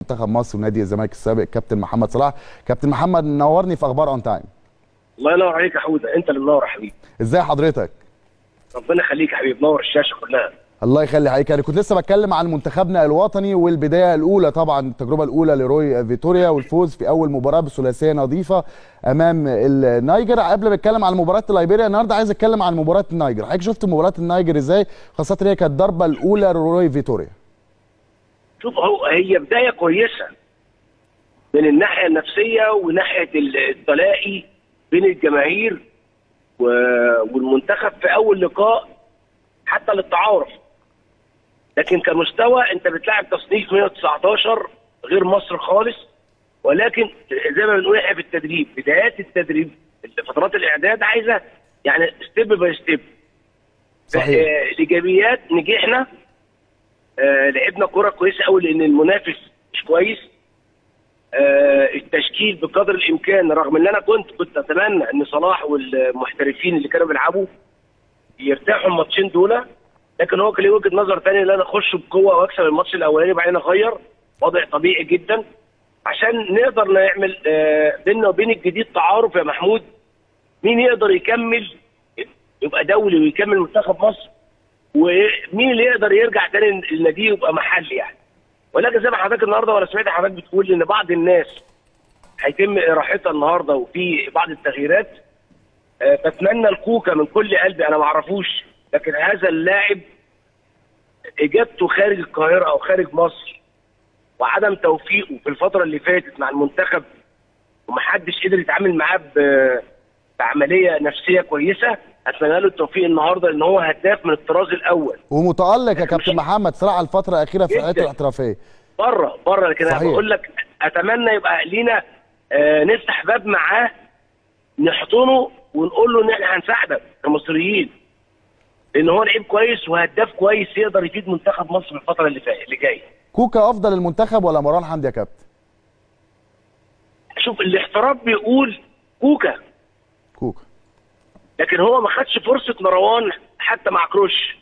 منتخب مصر ونادي الزمالك السابق كابتن محمد صلاح كابتن محمد منورني في اخبار اون تايم الله ينور عليك يا حوده انت اللي منور يا حبيبي ازاي حضرتك ربنا يخليك يا حبيبي منور الشاشه كلها الله يخلي حضرتك انا كنت لسه بتكلم عن منتخبنا الوطني والبدايه الاولى طبعا التجربه الاولى لروي فيتوريا والفوز في اول مباراه بثلاثيه نظيفه امام النيجر قبل ما اتكلم عن مباراه ليبيريا النهارده عايز اتكلم عن مباراه النيجر حضرتك شفت مباراه النيجر ازاي خاصه هي كانت الضربه الاولى لروي فيتوريا شوف هو هي بدايه كويسه من الناحيه النفسيه وناحيه التلاقي بين الجماهير والمنتخب في اول لقاء حتى للتعارف لكن كمستوى انت بتلعب تصنيف 119 غير مصر خالص ولكن زي ما بنقول احنا في التدريب بدايات التدريب فترات الاعداد عايزه يعني ستيب باي ستيب صحيح الايجابيات نجحنا آه لعبنا كره كويسه قوي لان المنافس مش كويس آه التشكيل بقدر الامكان رغم ان انا كنت كنت اتمنى ان صلاح والمحترفين اللي كانوا بيلعبوا يرتاحوا الماتشين دول لكن هو كان ليه وجهه نظر ثانيه ان انا اخش بقوه واكسب الماتش الاولاني وبعدين اغير وضع طبيعي جدا عشان نقدر نعمل آه بيننا وبين الجديد تعارف يا محمود مين يقدر يكمل يبقى دولي ويكمل منتخب مصر ومين اللي يقدر يرجع تاني النادي يبقى محلي يعني ولكن زي ما حضرتك النهارده وانا سمعت حضرتك بتقول ان بعض الناس هيتم اراحتها النهارده وفي بعض التغييرات أه بتمنى الكوكا من كل قلبي انا ما اعرفوش لكن هذا اللاعب اجابته خارج القاهره او خارج مصر وعدم توفيقه في الفتره اللي فاتت مع المنتخب ومحدش قدر يتعامل معاه بعمليه نفسيه كويسه اتمنى له التوفيق النهارده ان هو هداف من الطراز الاول ومتالق يا كابتن محمد صراحه الفتره الاخيره في حياته الاحترافيه بره بره لكن انا بقول لك اتمنى يبقى لينا آه نفتح باب معاه نحضنه ونقول له ان احنا هنساعدك كمصريين لان هو لعيب كويس وهداف كويس يقدر يفيد منتخب مصر الفتره اللي فاتت اللي جايه كوكا افضل المنتخب ولا مروان حمدي يا كابتن شوف الاحتراف بيقول كوكا كوكا لكن هو ما خدش فرصه مروان حتى مع كروش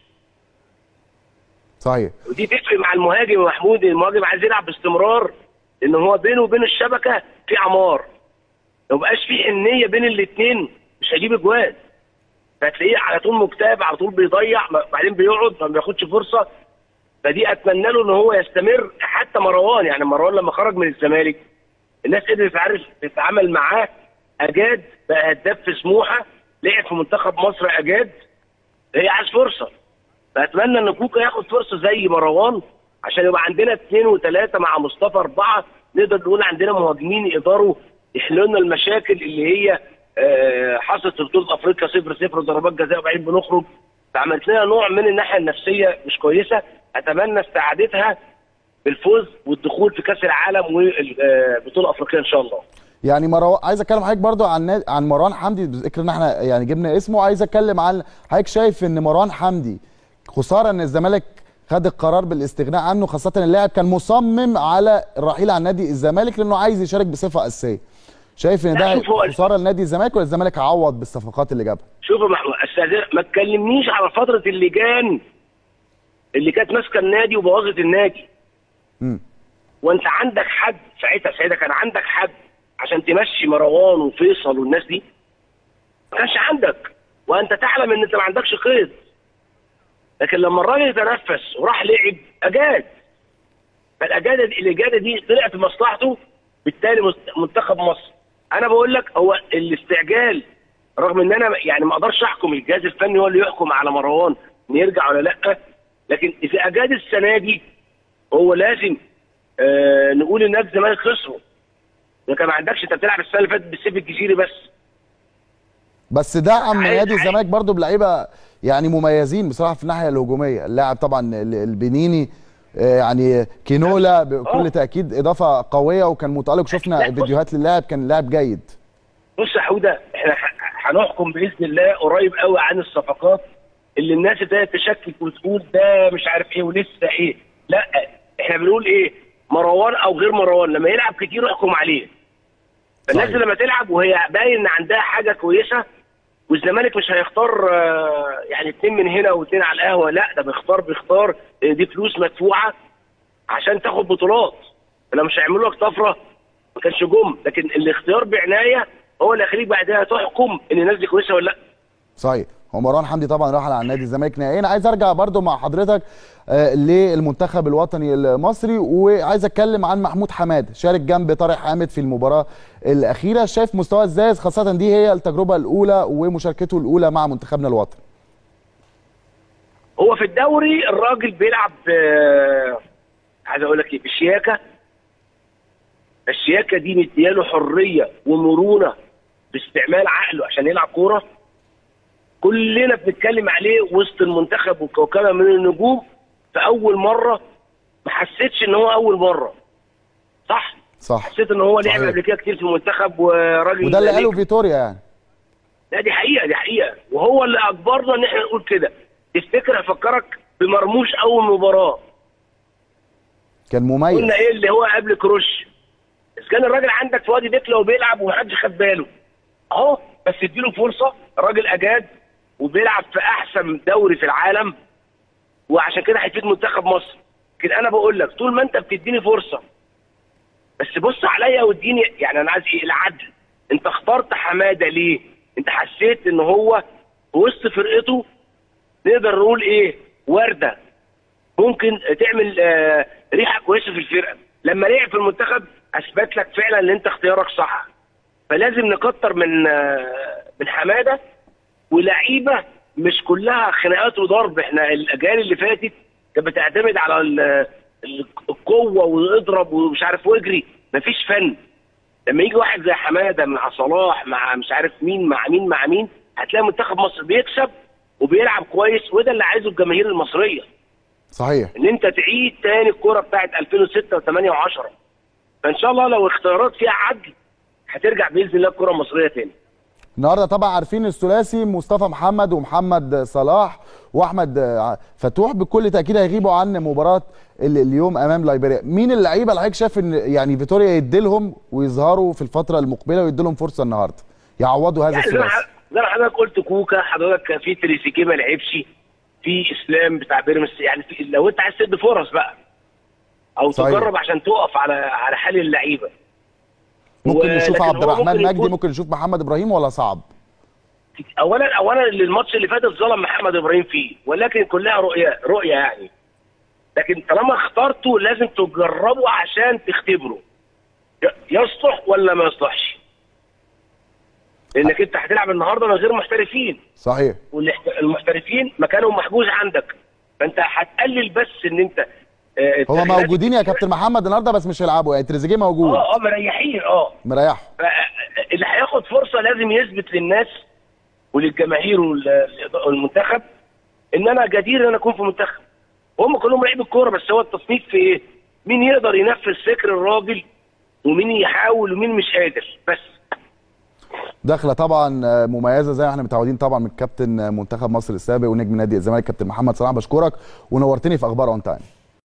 صحيح ودي تفرق مع المهاجم يا محمود المهاجم عايز يلعب باستمرار ان هو بينه وبين الشبكه في عمار لو بقاش في حنيه بين الاثنين مش هيجيب اجوان فتلاقيه على طول مكتئب على طول بيضيع بعدين بيقعد ما بياخدش فرصه فدي اتمنى له ان هو يستمر حتى مروان يعني مروان لما خرج من الزمالك الناس قدرت تعرف تتعامل معاه اجاد بقى هداف في سموحه لعب في منتخب مصر اجاد هي عايز فرصه فاتمنى ان كوكا ياخد فرصه زي مروان عشان يبقى عندنا اثنين وثلاثه مع مصطفى اربعه نقدر نقول عندنا مهاجمين يقدروا يحلوا لنا المشاكل اللي هي آه حصلت في بطوله افريقيا صفر صفر ضربات جزاء وبعدين بنخرج فعملت لنا نوع من الناحيه النفسيه مش كويسه اتمنى استعادتها بالفوز والدخول في كاس العالم وبطوله افريقيا ان شاء الله. يعني مروان عايز اتكلم حضرتك برضو عن عن مروان حمدي بذكر ان احنا يعني جبنا اسمه عايز اتكلم عن حضرتك شايف ان مروان حمدي خساره ان الزمالك خد القرار بالاستغناء عنه خاصه اللاعب كان مصمم على الرحيل عن نادي الزمالك لانه عايز يشارك بصفه اساسيه. شايف ان ده خساره لنادي الزمالك ولا الزمالك عوض بالصفقات اللي جابها؟ شوف يا محمود ما تكلمنيش على فتره اللجان اللي كانت ماسكه النادي وبوظت النادي. امم وانت عندك حد ساعتها ساعتها كان عندك حد عشان تمشي مروان وفيصل والناس دي ما كانش عندك وانت تعلم ان انت ما عندكش قيد لكن لما الراجل تنفس وراح لعب اجاد فالاجاده دي الاجاده دي طلعت في مصلحته بالتالي منتخب مصر انا بقول لك هو الاستعجال رغم ان انا يعني ما اقدرش احكم الجهاز الفني هو اللي يحكم على مروان ان يرجع ولا لا لكن اذا اجاد السنه دي هو لازم آه نقول ان نادي الزمالك خسروا انت ما عندكش انت بتلعب السنه اللي فاتت بالسيف الجزيري بس بس دعم نادي الزمالك برضو بلعيبه يعني مميزين بصراحه في الناحيه الهجوميه اللاعب طبعا البنيني يعني كينولا بكل تاكيد اضافه قويه وكان متالق شفنا فيديوهات للاعب كان لاعب جيد بص يا حوده احنا هنحكم باذن الله قريب قوي عن الصفقات اللي الناس ابتدت تشكك وتقول ده مش عارف ايه ولسه ايه لا احنا بنقول ايه مروان او غير مروان لما يلعب كتير احكم عليه الناس لما تلعب وهي باين ان عندها حاجه كويسه والزمالك مش هيختار يعني اتنين من هنا واتنين على القهوه لا ده بيختار بيختار دي فلوس مدفوعه عشان تاخد بطولات لو مش هيعملوا لك طفره ما كانش جم لكن الاختيار بعنايه هو اللي هيخليك بعدها تحكم ان الناس دي كويسه ولا لا صحيح هو مروان حمدي طبعا راح على نادي الزمالك نهائيا عايز ارجع برضو مع حضرتك آه للمنتخب الوطني المصري وعايز اتكلم عن محمود حماد شارك جنب طارق حامد في المباراه الاخيره شايف مستواه ازاي خاصه دي هي التجربه الاولى ومشاركته الاولى مع منتخبنا الوطني هو في الدوري الراجل بيلعب آه، عايز اقول لك ايه بشياكه الشياكه دي مدياله حريه ومرونه باستعمال عقله عشان يلعب كوره كلنا بنتكلم عليه وسط المنتخب وكوكبه من النجوم في اول مره ما حسيتش ان هو اول مره صح صح حسيت ان هو لعب صحيح. قبل كده كتير في المنتخب وراجل وده اللي قاله نجم. فيتوريا يعني لا دي حقيقه دي حقيقه وهو اللي اجبرنا ان احنا نقول كده الفكره افكرك بمرموش اول مباراه كان مميز قلنا ايه اللي هو قبل كروش بس كان الراجل عندك في وادي دجله وبيلعب ومحدش خد باله اهو بس اديله فرصه الراجل اجاد وبيلعب في احسن دوري في العالم وعشان كده هيفيد منتخب مصر لكن انا بقول لك طول ما انت بتديني فرصه بس بص عليا واديني يعني انا عايز ايه العدل انت اخترت حماده ليه؟ انت حسيت ان هو في وسط فرقته نقدر نقول ايه؟ ورده ممكن تعمل آه، ريحه كويسه في الفرقه لما لعب في المنتخب اثبت لك فعلا ان انت اختيارك صح فلازم نكتر من آه، من حماده ولعيبه مش كلها خناقات وضرب احنا الاجيال اللي فاتت كانت بتعتمد على ال- ال- القوه واضرب ومش عارف واجري مفيش فن لما يجي واحد زي حماده مع صلاح مع مش عارف مين مع مين مع مين هتلاقي منتخب مصر بيكسب وبيلعب كويس وده اللي عايزه الجماهير المصريه صحيح ان انت تعيد تاني الكوره بتاعت 2006 و8 و10 فان شاء الله لو اختيارات فيها عدل هترجع باذن الله الكره المصريه تاني النهارده طبعا عارفين الثلاثي مصطفى محمد ومحمد صلاح واحمد آه، فتوح بكل تاكيد هيغيبوا عن مباراه ال- اليوم امام لايبيريا مين اللعيبه اللي حضرتك شايف ان يعني فيتوريا يديلهم ويظهروا في الفتره المقبله ويديلهم فرصه النهارده يعوضوا هذا يعني زي ما الثلاثي ح- زي ما حضرتك قلت كوكا حضرتك في تريزيجيه ما لعبش في اسلام بتاع بيراميدز يعني في لو انت عايز تدي فرص بقى او صحيح. تجرب عشان تقف على على حال اللعيبه ممكن و- نشوف لكن عبد هو الرحمن ممكن مجدي يكون- ممكن نشوف محمد ابراهيم ولا صعب اولا اولا اللي الماتش اللي فات اتظلم محمد ابراهيم فيه ولكن كلها رؤيه رؤيه يعني لكن طالما اخترته لازم تجربه عشان تختبره ي- يصلح ولا ما يصلحش لانك انت هتلعب النهارده من غير محترفين صحيح والمحترفين مكانهم محجوز عندك فانت هتقلل بس ان انت آه، هو التغييرات موجودين يا كابتن محمد النهارده بس مش هيلعبوا يعني تريزيجيه موجود اه اه مريحين اه مريحه ف- اللي هياخد فرصه لازم يثبت للناس وللجماهير وال- والمنتخب ان انا جدير ان انا اكون في منتخب هم كلهم لعيبه الكوره بس هو التصنيف في ايه؟ مين يقدر ينفذ فكر الراجل ومين يحاول ومين مش قادر بس دخله طبعا آه، مميزه زي ما احنا متعودين طبعا من كابتن آه، منتخب مصر السابق ونجم نادي الزمالك كابتن محمد صلاح بشكرك ونورتني في اخبار اون تايم